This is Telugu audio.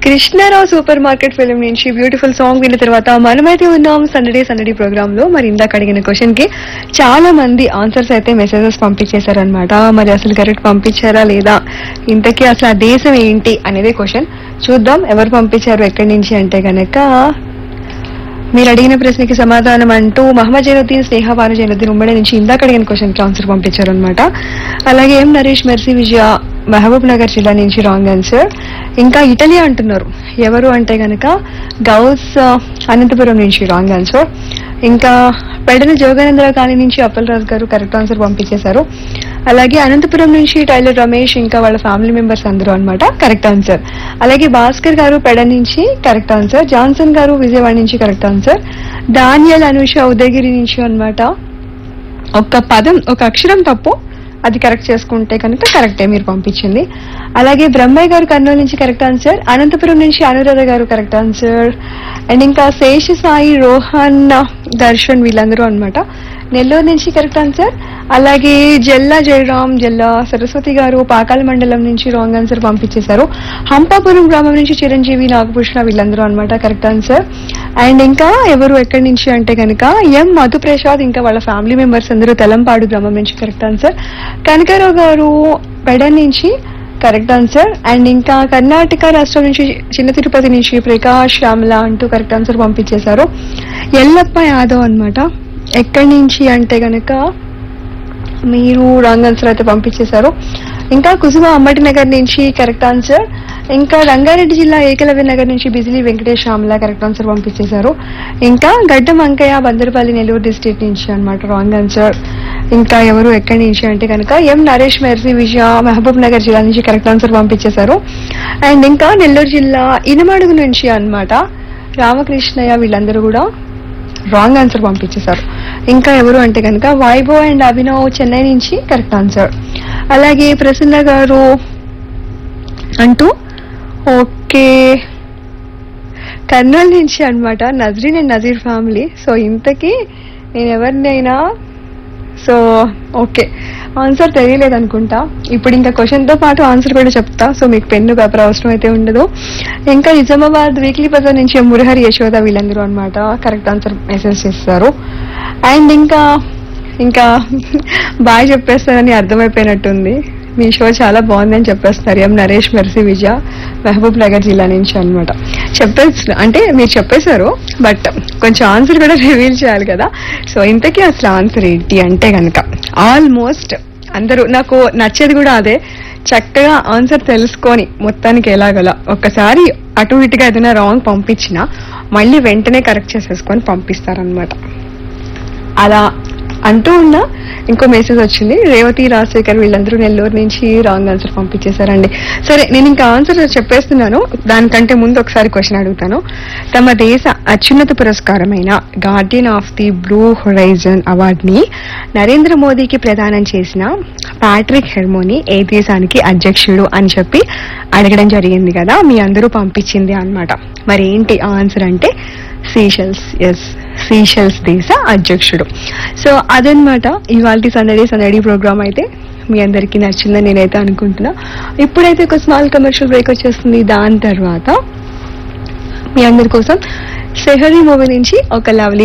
కృష్ణారావు సూపర్ మార్కెట్ ఫిల్మ్ నుంచి బ్యూటిఫుల్ సాంగ్ విన్న తర్వాత మనమైతే ఉన్నాం సండడే సండడే ప్రోగ్రామ్ లో మరి ఇందాక అడిగిన క్వశ్చన్ కి చాలా మంది ఆన్సర్స్ అయితే మెసేజెస్ పంపించేశారనమాట మరి అసలు కరెక్ట్ పంపించారా లేదా ఇంతకీ అసలు ఆ దేశం ఏంటి అనేది క్వశ్చన్ చూద్దాం ఎవరు పంపించారు ఎక్కడి నుంచి అంటే గనక మీరు అడిగిన ప్రశ్నకి సమాధానం అంటూ మహమ్మద్ జైనుద్దీన్ స్నేహ భాను జైనుద్దీన్ ఉమ్మడి నుంచి ఇందాక అడిగిన క్వశ్చన్ కి ఆన్సర్ పంపించారనమాట అలాగే ఎం నరేష్ మెర్సీ విజయ మహబూబ్ నగర్ జిల్లా నుంచి రాంగ్ ఆన్సర్ ఇంకా ఇటలీ అంటున్నారు ఎవరు అంటే గనక గౌస్ ఆ, అనంతపురం నుంచి రాంగ్ ఆన్సర్ ఇంకా పెడల జోగానందరావు కాలనీ నుంచి అప్పలరాజు గారు కరెక్ట్ ఆన్సర్ పంపించేశారు అలాగే అనంతపురం నుంచి టైలర్ రమేష్ ఇంకా వాళ్ళ ఫ్యామిలీ మెంబర్స్ అందరూ అన్నమాట కరెక్ట్ ఆన్సర్ అలాగే భాస్కర్ గారు పెడ నుంచి కరెక్ట్ ఆన్సర్ జాన్సన్ గారు విజయవాడ నుంచి correct answer Daniel Anusha Udayagiri నుంచి అన్నమాట ఒక పదం ఒక అక్షరం తప్పు అది కరెక్ట్ చేసుకుంటే కనుక కరెక్టే మీరు పంపించింది అలాగే బ్రహ్మయ్య గారు కర్నూలు నుంచి కరెక్ట్ ఆన్సర్ అనంతపురం నుంచి అనురాధ గారు కరెక్ట్ ఆన్సర్ అండ్ ఇంకా శేష సాయి రోహన్ దర్శన్ వీళ్ళందరూ అన్నమాట నెల్లూరు నుంచి కరెక్ట్ ఆన్సర్ అలాగే జల్లా జయరాం జల్లా సరస్వతి గారు పాకాల మండలం నుంచి రాంగ్ ఆన్సర్ పంపించేశారు హంపాపురం గ్రామం నుంచి చిరంజీవి నాగభూషణ వీళ్ళందరూ అన్నమాట కరెక్ట్ ఆన్సర్ అండ్ ఇంకా ఎవరు ఎక్కడి నుంచి అంటే కనుక ఎం మధుప్రసాద్ ఇంకా వాళ్ళ ఫ్యామిలీ మెంబర్స్ అందరూ తెలంపాడు గ్రామం నుంచి కరెక్ట్ ఆన్సర్ కనకారావు గారు పెడ నుంచి కరెక్ట్ ఆన్సర్ అండ్ ఇంకా కర్ణాటక రాష్ట్రం నుంచి చిన్న తిరుపతి నుంచి ప్రకాష్ శ్యామల అంటూ కరెక్ట్ ఆన్సర్ పంపించేశారు ఎల్లప్ప యాదవ్ అన్నమాట ఎక్కడి నుంచి అంటే గనక మీరు రాంగ్ ఆన్సర్ అయితే పంపించేశారు ఇంకా కుసుమ అమ్మటి నగర్ నుంచి కరెక్ట్ ఆన్సర్ ఇంకా రంగారెడ్డి జిల్లా ఏకలవ్య నగర్ నుంచి బిజిలీ వెంకటేష్ శ్యామల కరెక్ట్ ఆన్సర్ పంపించేశారు ఇంకా గడ్డం అంకయ్య బందరపల్లి నెల్లూరు డిస్ట్రిక్ట్ నుంచి అన్నమాట రాంగ్ ఆన్సర్ ఇంకా ఎవరు ఎక్కడి నుంచి అంటే కనుక ఎం నరేష్ మెర్సీ విజయ మహబూబ్ నగర్ జిల్లా నుంచి కరెక్ట్ ఆన్సర్ పంపించేశారు అండ్ ఇంకా నెల్లూరు జిల్లా ఇనమడుగు నుంచి అన్నమాట రామకృష్ణయ్య వీళ్ళందరూ కూడా రాంగ్ ఆన్సర్ పంపించేశారు ఇంకా ఎవరు అంటే కనుక వైభవ్ అండ్ అభినవ్ చెన్నై నుంచి కరెక్ట్ ఆన్సర్ అలాగే ప్రసన్న గారు అంటూ ఓకే కర్నూలు నుంచి అన్నమాట Nazreen and Nazir family so ఇంతకీ నేను ఎవరినైనా సో ఓకే ఆన్సర్ తెలియలేదు అనుకుంటా ఇప్పుడు ఇంకా క్వశ్చన్ తో పాటు ఆన్సర్ కూడా చెప్తా సో మీకు పెన్ను పేపర్ అవసరం అయితే ఉండదు ఇంకా నిజామాబాద్ వీక్లీ బజార్ నుంచి మురహరి యశోద వీళ్ళందరూ అన్నమాట కరెక్ట్ ఆన్సర్ మెసేజ్ చేస్తారు అండ్ ఇంకా ఇంకా బాగా చెప్పేస్తారని అర్థమైపోయినట్టుంది మీ షో చాలా బాగుందని చెప్పేస్తారు ఎం నరేష్ మెర్సీ విజయ మహబూబ్ నగర్ జిల్లా నుంచి అన్నమాట చెప్పేసి అంటే మీరు చెప్పేశారు బట్ కొంచెం ఆన్సర్ కూడా రివీల్ చేయాలి కదా సో ఇంతకీ అసలు ఆన్సర్ ఏంటి అంటే కనుక ఆల్మోస్ట్ అందరూ నాకు నచ్చేది కూడా అదే చక్కగా ఆన్సర్ తెలుసుకొని మొత్తానికి ఎలాగలా ఒక్కసారి అటు ఇటుగా ఏదైనా రాంగ్ పంపించినా మళ్ళీ వెంటనే కరెక్ట్ చేసేసుకొని పంపిస్తారనమాట అలా అంటూ ఉన్నా ఇంకో మెసేజ్ వచ్చింది రేవతి రాజశేఖర్ వీళ్ళందరూ నెల్లూరు నుంచి రాంగ్ ఆన్సర్ పంపించేశారండి సరే నేను ఇంకా ఆన్సర్ చెప్పేస్తున్నాను దానికంటే ముందు ఒకసారి క్వశ్చన్ అడుగుతాను తమ దేశ అత్యున్నత పురస్కారమైన guardian of the blue horizon అవార్డుని నరేంద్ర మోదీకి ప్రదానం చేసిన ప్యాట్రిక్ హెర్మోని ఏ దేశానికి అధ్యక్షుడు అని చెప్పి అడగడం జరిగింది కదా మీ అందరూ పంపించింది అన్నమాట మరి ఏంటి ఆన్సర్ అంటే సీషెల్స్ ఎస్ సీషెల్స్ దేశ అధ్యక్షుడు సో అదనమాట ఇవాళ సందడి సందడి ప్రోగ్రామ్ అయితే మీ అందరికీ నచ్చిందని నేనైతే అనుకుంటున్నా ఇప్పుడైతే ఒక స్మాల్ కమర్షియల్ బ్రేక్ వచ్చేస్తుంది దాని తర్వాత మీ అందరి కోసం సెహరీ మూవీ నుంచి ఒక లవ్లీ